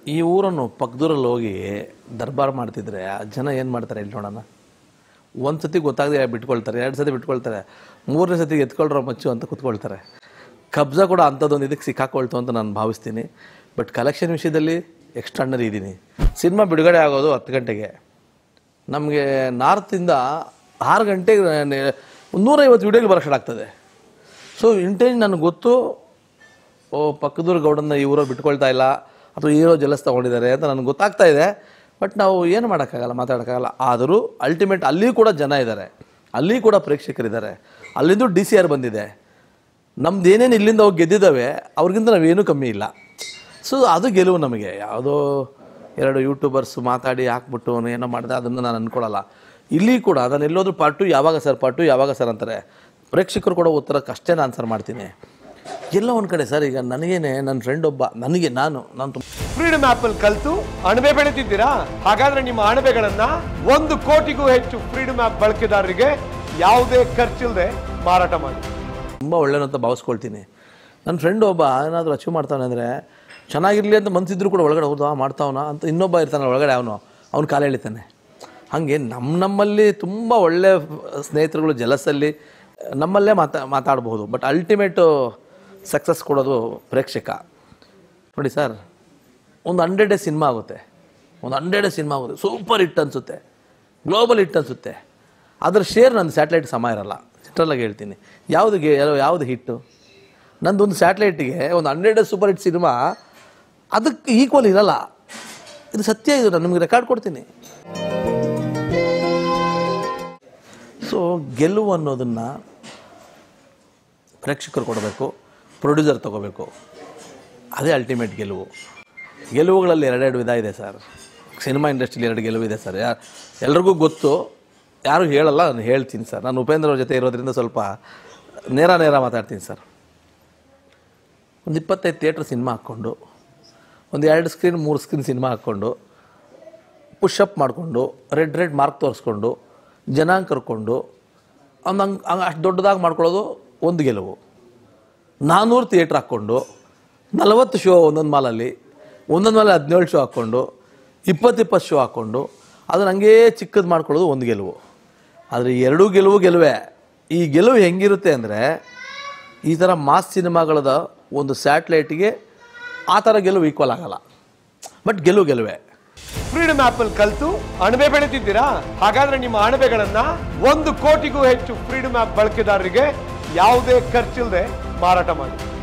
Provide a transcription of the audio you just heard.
ಈ ಊರನ್ನು ಪಕ್ಕದೂರಲ್ಲಿ ಹೋಗಿ ದರ್ಬಾರ್ ಮಾಡ್ತಿದ್ರೆ ಆ ಜನ ಏನು ಮಾಡ್ತಾರೆ ಇಲ್ಲಿ ನೋಡೋಣ ಒಂದು ಸತಿ ಗೊತ್ತಾಗದೆ ಬಿಟ್ಕೊಳ್ತಾರೆ ಎರಡು ಸತಿ ಬಿಟ್ಕೊಳ್ತಾರೆ ಮೂರನೇ ಸತಿ ಎತ್ಕೊಳ್ರೋ ಮಚ್ಚು ಅಂತ ಕುತ್ಕೊಳ್ತಾರೆ ಕಬ್ಜಾ ಕೂಡ ಅಂಥದ್ದೊಂದು ಇದಕ್ಕೆ ಸಿಕ್ಕಾಕೊಳ್ತು ಅಂತ ನಾನು ಭಾವಿಸ್ತೀನಿ ಬಟ್ ಕಲೆಕ್ಷನ್ ವಿಷಯದಲ್ಲಿ ಎಕ್ಸ್ಟ್ರಾರ್ನರಿ ಇದ್ದೀನಿ ಸಿನಿಮಾ ಬಿಡುಗಡೆ ಆಗೋದು ಹತ್ತು ಗಂಟೆಗೆ ನಮಗೆ ನಾರ್ತಿಂದ ಆರು ಗಂಟೆಗೆ ನೆ- ನೂರೈವತ್ತು ವಿಡಿಯೋಗೆ ಬರೋಕ್ಕೆ ಸ್ಟಾರ್ಟ್ ಆಗ್ತದೆ ಸೊ ಇಂಟೆನ್ ನನಗೆ ಗೊತ್ತು ಓ ಪಕ್ಕದೂರು ಗೌಡನ್ನ ಈ ಊರಲ್ಲಿ ಬಿಟ್ಕೊಳ್ತಾ ಇಲ್ಲ ಅಥವಾ ಹೀರೋ ಜಲಸ್ ತೊಗೊಂಡಿದ್ದಾರೆ ಅಂತ ನನಗೆ ಗೊತ್ತಾಗ್ತಾ ಇದೆ ಬಟ್ ನಾವು ಏನು ಮಾಡೋಕ್ಕಾಗಲ್ಲ ಮಾತಾಡೋಕ್ಕಾಗಲ್ಲ ಆದರೂ ಅಲ್ಟಿಮೇಟ್ ಅಲ್ಲಿ ಕೂಡ ಜನ ಇದ್ದಾರೆ ಅಲ್ಲಿ ಕೂಡ ಪ್ರೇಕ್ಷಕರಿದ್ದಾರೆ ಅಲ್ಲಿಂದ ಡಿ ಸಿ ಆರ್ ಬಂದಿದೆ ನಮ್ದು ಏನೇನು ಇಲ್ಲಿಂದ ಹೋಗಿ ಗೆದ್ದಿದ್ದಾವೆ ಅವ್ರಿಗಿಂತ ನಾವೇನೂ ಕಮ್ಮಿ ಇಲ್ಲ ಸೊ ಅದು ಗೆಲುವು ನಮಗೆ ಯಾವುದೋ ಎರಡು ಯೂಟ್ಯೂಬರ್ಸ್ ಮಾತಾಡಿ ಹಾಕ್ಬಿಟ್ಟು ಅವ್ನು ಏನೋ ಮಾಡಿದೆ ಅದನ್ನು ನಾನು ಅಂದ್ಕೊಳ್ಳಲ್ಲ ಇಲ್ಲಿ ಕೂಡ ನಾನು ಎಲ್ಲೋದ್ರೂ ಪಾರ್ಟು ಯಾವಾಗ ಸರ್ ಪಾರ್ಟು ಯಾವಾಗ ಸರ್ ಅಂತಾರೆ ಪ್ರೇಕ್ಷಕರು ಕೊಡೋ ಉತ್ತರಕ್ಕೆ ಅಷ್ಟೇ ನಾನು ಆನ್ಸರ್ ಮಾಡ್ತೀನಿ ಎಲ್ಲ ಒಂದು ಕಡೆ ಸರ್ ಈಗ ನನಗೇನೆ ನನ್ನ ಫ್ರೆಂಡ್ ಒಬ್ಬ ನನಗೆ ನಾನು ನಾನು ತುಂಬ ಫ್ರೀಡಮ್ ಆಪ್ ಅಲ್ಲಿ ಕಲ್ತು ಅಣಬೆ ಬೆಳೆದಿದ್ದೀರಾ ಹಾಗಾದ್ರೆ ನಿಮ್ಮ ಅಣಬೆಗಳನ್ನ ಒಂದು ಕೋಟಿಗೂ ಹೆಚ್ಚು ಫ್ರೀಡಮ್ ಆಪ್ ಬಳಕೆದಾರರಿಗೆ ಯಾವುದೇ ಖರ್ಚಿಲ್ಲದೆ ಮಾರಾಟ ಮಾಡಿ ತುಂಬ ಒಳ್ಳೆಯನು ಅಂತ ಭಾವಿಸ್ಕೊಳ್ತೀನಿ ನನ್ನ ಫ್ರೆಂಡ್ ಒಬ್ಬ ಏನಾದರೂ ಅಚೀವ್ ಮಾಡ್ತಾನೆ ಅಂದರೆ ಚೆನ್ನಾಗಿರಲಿ ಅಂತ ಮನ್ಸಿದ್ರು ಕೂಡ ಒಳಗಡೆ ಹೌದಾ ಮಾಡ್ತಾವನ ಅಂತ ಇನ್ನೊಬ್ಬ ಇರ್ತಾನೆ ಒಳಗಡೆ ಅವನು ಅವ್ನು ಕಾಲು ಎಳಿತಾನೆ ಹಾಗೆ ನಮ್ಮ ನಮ್ಮಲ್ಲಿ ತುಂಬ ಒಳ್ಳೆ ಸ್ನೇಹಿತರುಗಳು ಜಲಸಲ್ಲಿ ನಮ್ಮಲ್ಲೇ ಮಾತಾ ಮಾತಾಡ್ಬೋದು ಬಟ್ ಅಲ್ಟಿಮೇಟು ಸಕ್ಸಸ್ ಕೊಡೋದು ಪ್ರೇಕ್ಷಕ ನೋಡಿ ಸರ್ ಒಂದು ಹಂಡ್ರೆಡ್ ಡೇ ಸಿನಿಮಾ ಆಗುತ್ತೆ ಒಂದು ಹಂಡ್ರೆಡ್ ಡೇ ಸಿನಿಮಾ ಆಗುತ್ತೆ ಸೂಪರ್ ಹಿಟ್ ಅನಿಸುತ್ತೆ ಗ್ಲೋಬಲ್ ಹಿಟ್ ಅನಿಸುತ್ತೆ ಅದ್ರ ಶೇರ್ ನನ್ನ ಸ್ಯಾಟಲೈಟ್ ಸಮ ಇರಲ್ಲ ಸಿಟ್ರಲ್ಲಾಗಿ ಹೇಳ್ತೀನಿ ಯಾವುದು ಗೆ ಯಾವುದು ಹಿಟ್ಟು ನಂದೊಂದು ಸ್ಯಾಟಲೈಟಿಗೆ ಒಂದು hundred day super hit cinema ಅದಕ್ಕೆ ಈಕ್ವಲ್ ಇರಲ್ಲ ಇದು ಸತ್ಯ ಇದು ನಾನು ನಿಮಗೆ ರೆಕಾರ್ಡ್ ಕೊಡ್ತೀನಿ ಸೊ ಗೆಲುವು ಅನ್ನೋದನ್ನು ಪ್ರೇಕ್ಷಕರು ಕೊಡಬೇಕು ಪ್ರೊಡ್ಯೂಸರ್ ತಗೋಬೇಕು ಅದೇ ಅಲ್ಟಿಮೇಟ್ ಗೆಲುವು ಗೆಲುವುಗಳಲ್ಲಿ ಎರಡೆರಡು ವಿಧ ಇದೆ ಸರ್ ಸಿನಿಮಾ ಇಂಡಸ್ಟ್ರಿಲಿ ಎರಡು ಗೆಲುವಿದೆ ಸರ್ ಯಾ ಎಲ್ರಿಗೂ ಗೊತ್ತು ಯಾರು ಹೇಳಲ್ಲ ನಾನು ಹೇಳ್ತೀನಿ ಸರ್ ನಾನು ಉಪೇಂದ್ರ ಅವ್ರ ಜೊತೆ ಇರೋದ್ರಿಂದ ಸ್ವಲ್ಪ ನೇರ ನೇರ ಮಾತಾಡ್ತೀನಿ ಸರ್ ಒಂದು ಇಪ್ಪತ್ತೈದು ಥಿಯೇಟ್ರ್ ಸಿನಿಮಾ ಹಾಕ್ಕೊಂಡು ಒಂದು ಎರಡು ಸ್ಕ್ರೀನ್ ಮೂರು ಸ್ಕ್ರೀನ್ ಸಿನಿಮಾ ಹಾಕ್ಕೊಂಡು ಪುಷಪ್ ಮಾಡಿಕೊಂಡು ರೆಡ್ ರೆಡ್ ಮಾರ್ಕ್ ತೋರಿಸ್ಕೊಂಡು ಜನಾಂಗ ಕರ್ಕೊಂಡು ಒಂದು ಹಂಗೆ ಹಂಗೆ ಅಷ್ಟು ದೊಡ್ಡದಾಗಿ ಮಾಡ್ಕೊಳ್ಳೋದು ಒಂದು ಗೆಲುವು ನಾನ್ನೂರು ಥಿಯೇಟ್ರ್ ಹಾಕ್ಕೊಂಡು ನಲವತ್ತು ಶೋ ಒಂದೊಂದು ಮಾಲಲ್ಲಿ ಒಂದೊಂದು ಮಾಲೆ ಹದಿನೇಳು ಶೋ ಹಾಕ್ಕೊಂಡು ಇಪ್ಪತ್ತಿಪ್ಪತ್ತು ಶೋ ಹಾಕ್ಕೊಂಡು ಅದನ್ನ ಹಂಗೇ ಚಿಕ್ಕದು ಮಾಡ್ಕೊಳ್ಳೋದು ಒಂದು ಗೆಲುವು ಆದರೆ ಈ ಎರಡೂ ಗೆಲುವು ಗೆಲುವೆ ಈ ಗೆಲುವು ಹೆಂಗಿರುತ್ತೆ ಅಂದರೆ ಈ ಥರ ಮಾಸ್ ಸಿನಿಮಾಗಳದ ಒಂದು ಸ್ಯಾಟ್ಲೈಟಿಗೆ ಆ ಥರ ಗೆಲುವು ಈಕ್ವಲ್ ಆಗಲ್ಲ ಬಟ್ ಗೆಲುವು ಗೆಲುವೆ ಫ್ರೀಡಮ್ ಆಪ್ ಅಲ್ಲಿ ಕಲ್ತು ಅಣಬೆ ಬೆಳೆದಿದ್ದೀರಾ ಹಾಗಾದ್ರೆ ನಿಮ್ಮ ಅಣಬೆಗಳನ್ನ ಒಂದು ಕೋಟಿಗೂ ಹೆಚ್ಚು ಫ್ರೀಡಮ್ ಆಪ್ ಬಳಕೆದಾರರಿಗೆ ಯಾವುದೇ ಖರ್ಚಿಲ್ಲದೆ ಮಾರಾಟ ಮಾಡಿ